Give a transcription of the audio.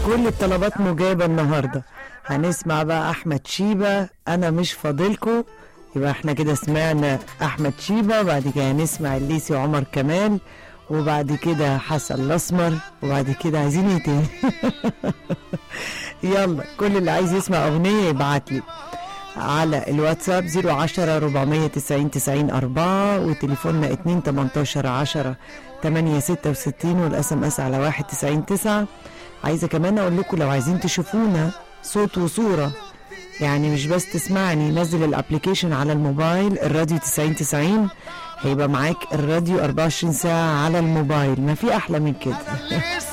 كل الطلبات مجابة النهاردة هنسمع بقى أحمد شيبة أنا مش فاضلكو يبقى احنا كده سمعنا أحمد شيبة بعد كده هنسمع الليسي عمر كمال وبعد كده حسن الأسمر وبعد كده عايزين ايه تاني يلا كل اللي عايز يسمع أغنية يبعت لي على الواتساب 010 490 90 4 وتليفوننا 2 18 10 8 66 والاس ام اس على 1 90 9 عايزه كمان اقول لكم لو عايزين تشوفونا صوت وصوره يعني مش بس تسمعني نزل الابلكيشن على الموبايل الراديو 90 90 هيبقى معاك الراديو 24 ساعه على الموبايل ما في احلى من كده